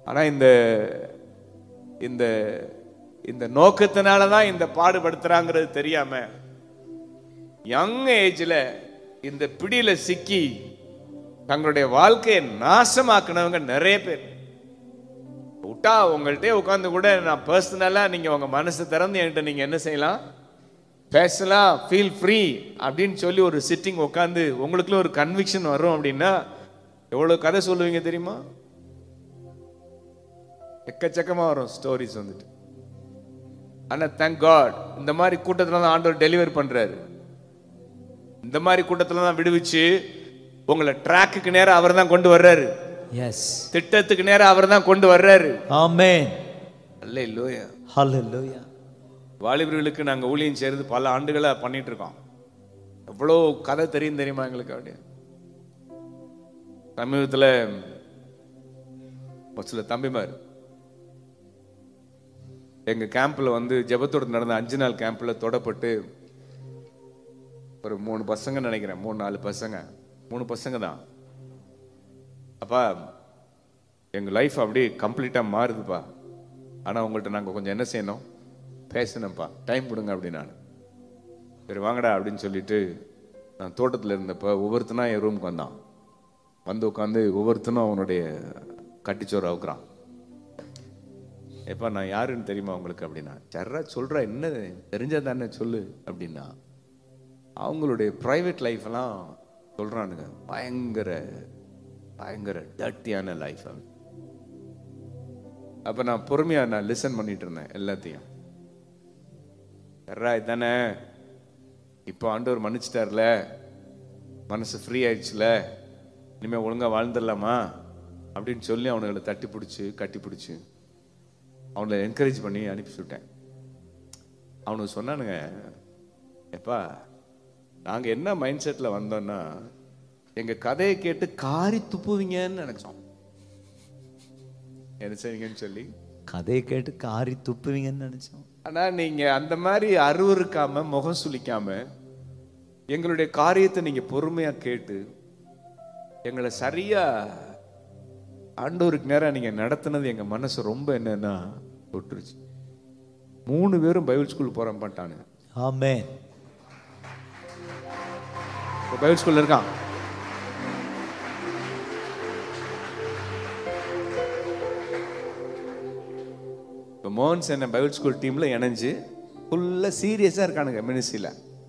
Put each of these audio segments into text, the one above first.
ஆனா இந்த இந்த இந்த நோக்கத்தினால தான் இந்த பாடுபடுத்துறாங்கிறது தெரியாம யங் ஏஜ்ல இந்த பிடியில சிக்கி தங்களுடைய வாழ்க்கையை நாசமாக்குனவங்க நிறைய பேர் விட்டா உங்கள்கிட்ட உட்காந்து கூட நான் பர்சனலாக நீங்கள் உங்கள் மனசு திறந்து என்கிட்ட நீங்கள் என்ன செய்யலாம் பேசலாம் ஃபீல் ஃப்ரீ அப்படின்னு சொல்லி ஒரு சிட்டிங் உட்காந்து உங்களுக்குள்ள ஒரு கன்விக்ஷன் வரும் அப்படின்னா எவ்வளோ கதை சொல்லுவீங்க தெரியுமா எக்கச்சக்கமாக வரும் ஸ்டோரிஸ் வந்துட்டு ஆனால் தேங்க் காட் இந்த மாதிரி கூட்டத்தில் தான் ஆண்டவர் டெலிவர் பண்ணுறாரு இந்த மாதிரி கூட்டத்தில் தான் விடுவிச்சு உங்களை ட்ராக்குக்கு நேரம் அவர் தான் கொண்டு வர்றாரு Yes. திட்டத்துக்கு நேரம் அவர் தான் கொண்டு வர்றாரு Amen. அல்ல இல்லையா Hallelujah. வாலிபர்களுக்கு நாங்கள் ஊழியம் செய்கிறது பல ஆண்டுகளாக பண்ணிட்டு இருக்கோம் எவ்வளோ கதை தெரியும் தெரியுமா எங்களுக்கு அப்படியே சமீபத்தில் ஒரு சில தம்பிமார் எங்கள் கேம்பில் வந்து ஜெபத்தோடு நடந்த அஞ்சு நாள் கேம்பில் தொடப்பட்டு ஒரு மூணு பசங்க நினைக்கிறேன் மூணு நாலு பசங்க மூணு பசங்க தான் அப்பா எங்கள் லைஃப் அப்படியே கம்ப்ளீட்டாக மாறுதுப்பா ஆனால் உங்கள்கிட்ட நாங்கள் கொஞ்சம் என்ன செய்யணும் பேசணும்ப்பா டைம் கொடுங்க அப்படின்னாரு சரி வாங்கடா அப்படின்னு சொல்லிட்டு நான் தோட்டத்தில் இருந்தப்போ ஒவ்வொருத்தனா என் ரூமுக்கு வந்தான் வந்து உட்காந்து ஒவ்வொருத்தனும் அவனுடைய கட்டிச்சோறு அவுக்குறான் எப்பா நான் யாருன்னு தெரியுமா உங்களுக்கு அப்படின்னா சர்ரா சொல்கிறா என்ன தெரிஞ்சா தானே சொல்லு அப்படின்னா அவங்களுடைய ப்ரைவேட் லைஃப்லாம் சொல்கிறானுங்க பயங்கர பயங்கர டர்ட்டியான லைஃப் அப்போ நான் பொறுமையாக நான் லிசன் பண்ணிட்டு இருந்தேன் எல்லாத்தையும் ராய் தானே இப்போ ஆண்டவர் மன்னிச்சிட்டார்ல மனசு ஃப்ரீ ஆயிடுச்சுல இனிமேல் ஒழுங்கா வாழ்ந்துடலாமா அப்படின்னு சொல்லி அவனுங்களை தட்டி பிடிச்சி கட்டி பிடிச்சி அவனை என்கரேஜ் பண்ணி அனுப்பி விட்டேன் அவனுக்கு சொன்னானுங்க எப்பா நாங்கள் என்ன மைண்ட் செட்டில் வந்தோம்னா எங்கள் கதையை கேட்டு காரி துப்புவீங்கன்னு நினச்சோம் என்ன செய்வீங்கன்னு சொல்லி கதையை கேட்டு காரி துப்புவீங்கன்னு நினைச்சோம் ஆனா நீங்க அந்த மாதிரி அருவருக்காம முகம் சுளிக்காம எங்களுடைய காரியத்தை நீங்க பொறுமையா கேட்டு எங்களை சரியா ஆண்டவருக்கு நேரம் நீங்க நடத்துனது எங்க மனசு ரொம்ப என்னன்னா தொட்டுருச்சு மூணு பேரும் பைபிள் ஸ்கூல் போற மாட்டானுங்க Amen. இப்போ பைபிள் ஸ்கூல்ல இருக்கான் இப்போ மோகன்ஸ் என்ன பைபிள் ஸ்கூல் டீம்ல இணைஞ்சு ஃபுல்லா சீரியஸா இருக்கானுங்க மினிஸ்ட்ரியில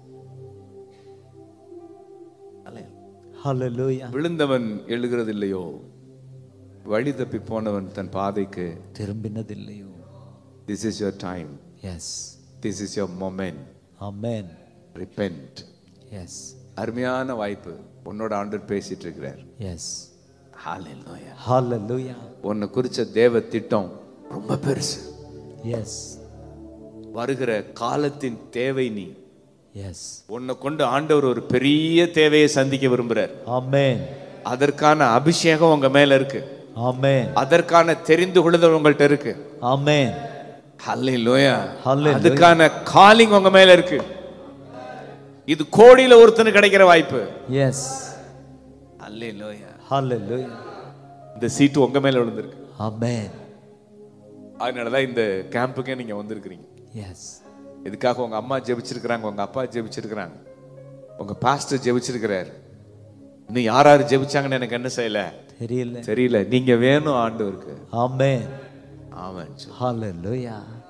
Hallelujah. விழுந்தவன் எழுகிறது இல்லையோ வழி தப்பி போனவன் தன் பாதைக்கு திரும்பினதில்லையோ this is your time yes this is your moment amen repent yes அருமையான வாய்ப்பு உன்னோட ஆண்டு பேசிட்டு இருக்கிறார் எஸ் ஹalleluya Hallelujah. உன்னை குறிச்ச தேவ திட்டம் ரொம்ப பெருசு எஸ் வருகிற காலத்தின் தேவை நீ எஸ் உன்னை கொண்டு ஆண்டவர் ஒரு பெரிய தேவையை சந்திக்க விரும்புறார் ஆமென் அதற்கான அபிஷேகம் உங்க மேல இருக்கு ஆமென் அதற்கான தெரிந்து கொள்ளுதல் உங்கள்ட்ட இருக்கு ஆமென் ஹalleluya Hallelujah. அதுக்கான காலிங் உங்க மேல இருக்கு இது கோடியில ஒருத்தனுக்கு கிடைக்கிற வாய்ப்பு எஸ் ஹalleluya Hallelujah. இந்த சீட்டு உங்க மேல விழுந்திருக்கு ஆமென் அதனாலதான் இந்த கேம்புக்கே நீங்க வந்திருக்கிறீங்க எஸ் இதுக்காக உங்க அம்மா ஜெபிச்சிருக்கிறாங்க உங்க அப்பா ஜெபிச்சிருக்கிறாங்க உங்க பாஸ்டர் ஜெபிச்சிருக்கிறார் இன்னும் யார் யார் ஜெபிச்சாங்கன்னு எனக்கு என்ன செய்யல தெரியல தெரியல நீங்க வேணும் ஆண்டவருக்கு ஆமென் ஆமாம் Hallelujah.